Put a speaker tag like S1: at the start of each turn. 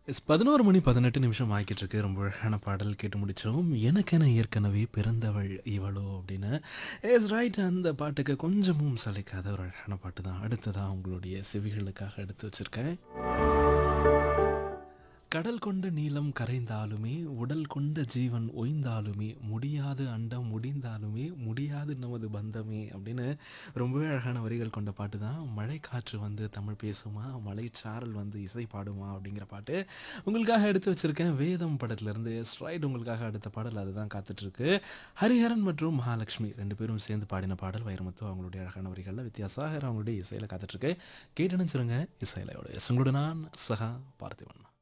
S1: S 11 மணி 18 நிமிஷம் ஆகிக்கிட்டு இருக்கு. ரொம்ப அழகான பாடல் கேட்டு முடிச்சோம். "எனக்கென ஏற்கனவே பிறந்தவள் இவளோ" அப்படின்னு. எஸ் ரைட் அந்த பாட்டுக்கு கொஞ்சமும் சளைக்காத ஒரு அழகான பாட்டு தான். அடுத்ததா உங்களுடைய செவிகளுக்காக எடுத்து வச்சிருக்கேன். கடல் கொண்ட நீளம் கரைந்தாலுமே, உடல் கொண்ட ஜீவன் ஓய்ந்தாலுமே, முடியாது அண்டம் முடிந்தாலுமே, முடியாது நமது பந்தமே அப்படின்னு ரொம்பவே அழகான வரிகள் கொண்ட பாட்டு தான். மழை காற்று வந்து தமிழ் பேசுமா, மலைச்சாரல் வந்து இசை பாடுமா அப்படிங்கிற பாட்டு. உங்களுக்காக எடுத்து வச்சிருக்கேன். வேதம் படத்திலிருந்து எஸ் ரைட் உங்களுக்காக அடுத்த பாடல் அதுதான் காத்துட்ருக்கு. ஹரிஹரன் மற்றும் மகாலட்சுமி 2 பேரும் சேர்ந்து பாடின பாடல் வைரமுத்து அவங்களுடைய அழகான வரிகள்ல வித்யாசாகர் அவங்களுடைய இசையில காத்துட்ருக்கு. கேட்டு நினைச்சிருங்க இசையிலையோட. எஸ் உங்களோட நான் சகா பார்த்திபன்.